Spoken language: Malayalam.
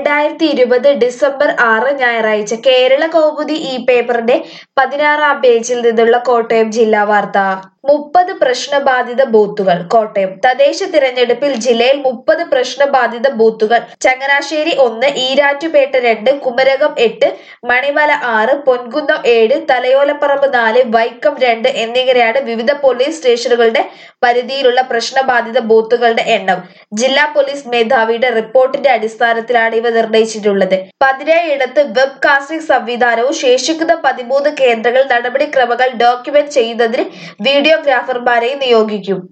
രണ്ടായിരത്തി ഇരുപത് ഡിസംബർ ആറ് ഞായറാഴ്ച കേരള കൗമുദി ഈ പേപ്പറിന്റെ പതിനാറാം പേജിൽ നിന്നുള്ള കോട്ടയം ജില്ലാ വാർത്ത മുപ്പത് പ്രശ്നബാധിത ബൂത്തുകൾ കോട്ടയം തദ്ദേശ തിരഞ്ഞെടുപ്പിൽ ജില്ലയിൽ മുപ്പത് പ്രശ്നബാധിത ബൂത്തുകൾ ചങ്ങനാശ്ശേരി ഒന്ന് ഈരാറ്റുപേട്ട രണ്ട് കുമരകം എട്ട് മണിമല ആറ് പൊൻകുന്നം ഏഴ് തലയോലപ്പറമ്പ് നാല് വൈക്കം രണ്ട് എന്നിങ്ങനെയാണ് വിവിധ പോലീസ് സ്റ്റേഷനുകളുടെ പരിധിയിലുള്ള പ്രശ്നബാധിത ബൂത്തുകളുടെ എണ്ണം ജില്ലാ പോലീസ് മേധാവിയുടെ റിപ്പോർട്ടിന്റെ അടിസ്ഥാനത്തിലാണ് ഇവ നിർണയിച്ചിട്ടുള്ളത് പതിനേഴിടത്ത് വെബ് കാസ്റ്റിംഗ് സംവിധാനവും ശേഷിക്കുന്ന പതിമൂന്ന് കേന്ദ്രങ്ങൾ നടപടിക്രമങ്ങൾ ഡോക്യുമെന്റ് ചെയ്യുന്നതിന് വീഡിയോഗ്രാഫർമാരെയും നിയോഗിക്കും